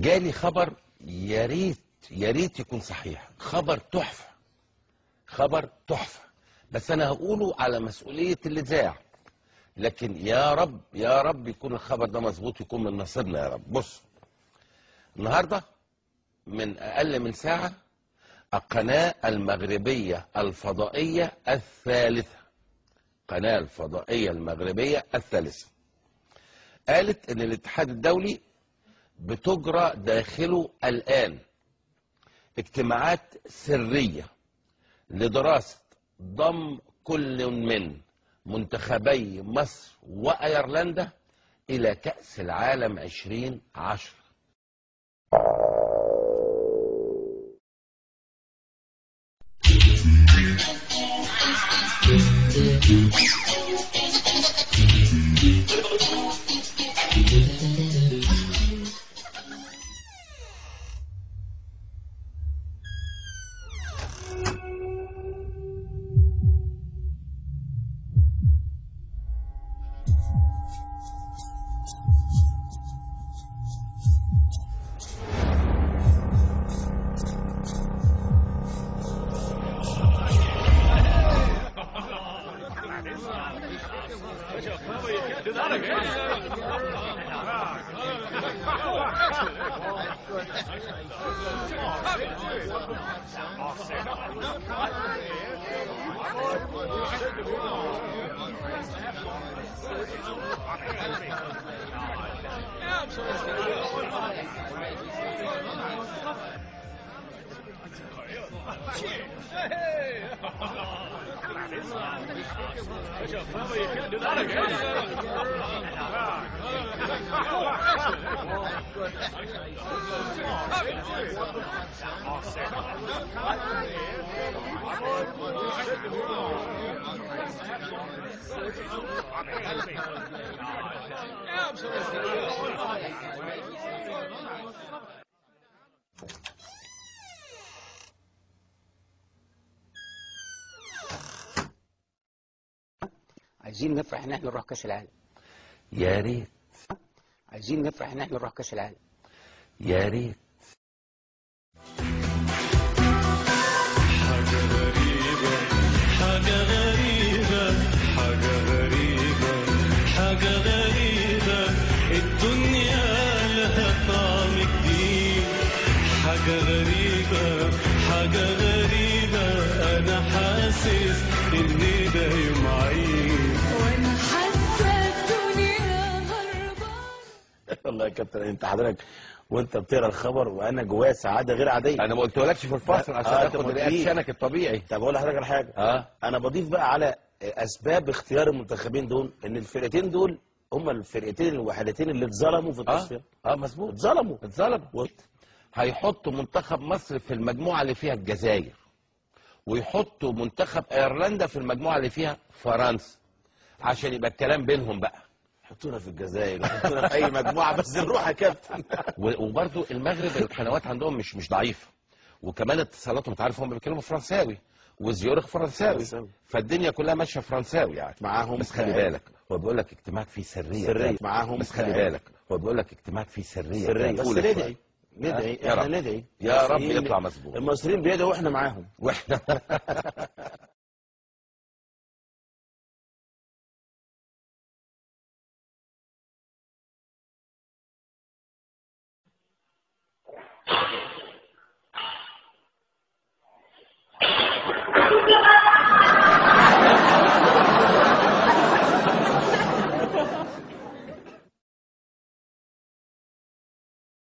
جالي خبر يا ريت يا ريت يكون صحيح خبر تحفه خبر تحفه بس انا هقوله على مسؤوليه اللي ذاع لكن يا رب يا رب يكون الخبر ده مظبوط يكون من نصيبنا يا رب بص النهارده من اقل من ساعه القناه المغربيه الفضائيه الثالثه القناه الفضائيه المغربيه الثالثه قالت ان الاتحاد الدولي بتجرى داخله الان اجتماعات سريه لدراسه ضم كل من منتخبي مصر وايرلندا الى كاس العالم 2010 عايزين نفرح ان احنا نروح كاس العالم يا ريت عايزين نفرح ان احنا نروح كاس العالم يا ريت حاجة غريبة حاجة غريبة حاجة غريبة حاجة غريبة الدنيا لها طعم جديد حاجة غريبة حاجة غريبة أنا حاسس إن ده يوم عيد وانا حاسه الدنيا هربانه والله يا كابتن انت حضرتك وانت بتقرا الخبر وانا جوايا سعاده غير عاديه انا ما قلتهولكش في الفصل عشان آه، أنت اخد ما قلتليش. رياكشنك الطبيعي طب اقول لحضرتك على حاجه اه انا بضيف بقى على اسباب اختيار المنتخبين دول ان الفرقتين دول هم الفرقتين الوحيدتين اللي اتظلموا في اه التصفيات اه مظبوط اتظلموا اتظلم و- هيحطوا منتخب مصر في المجموعه اللي فيها الجزائر ويحطوا منتخب ايرلندا في المجموعه اللي فيها فرنسا عشان يبقى الكلام بينهم بقى حطونا في الجزائر حطونا في اي مجموعه بس نروح يا كابتن و- وبرضو المغرب القنوات عندهم مش مش ضعيفه وكمان اتصالاتهم انت عارف هم بيتكلموا فرنساوي وزيورخ فرنساوي فرنساوي. فالدنيا كلها ماشيه فرنساوي يعني معاهم بس خلي بالك هو بيقول لك اجتماعك فيه سريه سرية. كده. معاهم بس خلي كده. بالك هو بيقول لك اجتماعك فيه سريه سرية كده. بس قول ندعي شوية. ندعي يا احنا رب. ندعي يا رب المصريين- يطلع مظبوط. المصريين بيدعوا واحنا معاهم واحنا